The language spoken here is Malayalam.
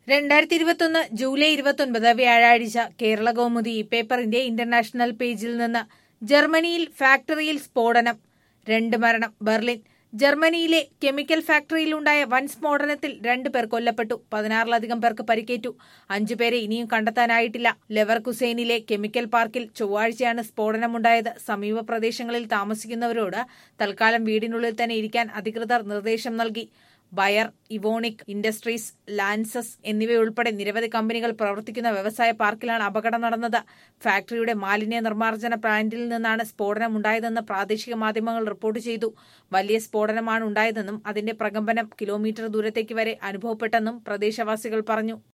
രണ്ടായിരത്തി ഇരുപത്തൊന്ന് ജൂലൈ ഇരുപത്തൊൻപത് വ്യാഴാഴ്ച കേരള കൗമുദി പേപ്പറിന്റെ ഇന്റർനാഷണൽ പേജിൽ നിന്ന് ജർമ്മനിയിൽ ഫാക്ടറിയിൽ സ്ഫോടനം രണ്ട് മരണം ബെർലിൻ ജർമ്മനിയിലെ കെമിക്കൽ ഫാക്ടറിയിലുണ്ടായ വൻ സ്ഫോടനത്തിൽ രണ്ട് പേർ കൊല്ലപ്പെട്ടു പതിനാറിലധികം പേർക്ക് പരിക്കേറ്റു അഞ്ചുപേരെ ഇനിയും കണ്ടെത്താനായിട്ടില്ല ലെവർകുസൈനിലെ കെമിക്കൽ പാർക്കിൽ ചൊവ്വാഴ്ചയാണ് സ്ഫോടനമുണ്ടായത് സമീപ പ്രദേശങ്ങളിൽ താമസിക്കുന്നവരോട് തൽക്കാലം വീടിനുള്ളിൽ തന്നെ ഇരിക്കാൻ അധികൃതർ നിർദ്ദേശം നൽകി ബയർ ഇവോണിക് ഇൻഡസ്ട്രീസ് ലാൻസസ് എന്നിവയുൾപ്പെടെ നിരവധി കമ്പനികൾ പ്രവർത്തിക്കുന്ന വ്യവസായ പാർക്കിലാണ് അപകടം നടന്നത് ഫാക്ടറിയുടെ മാലിന്യ നിർമ്മാർജ്ജന പ്ലാന്റിൽ നിന്നാണ് സ്ഫോടനമുണ്ടായതെന്ന് പ്രാദേശിക മാധ്യമങ്ങൾ റിപ്പോർട്ട് ചെയ്തു വലിയ സ്ഫോടനമാണ് ഉണ്ടായതെന്നും അതിന്റെ പ്രകമ്പനം കിലോമീറ്റർ ദൂരത്തേക്ക് വരെ അനുഭവപ്പെട്ടെന്നും പ്രദേശവാസികൾ പറഞ്ഞു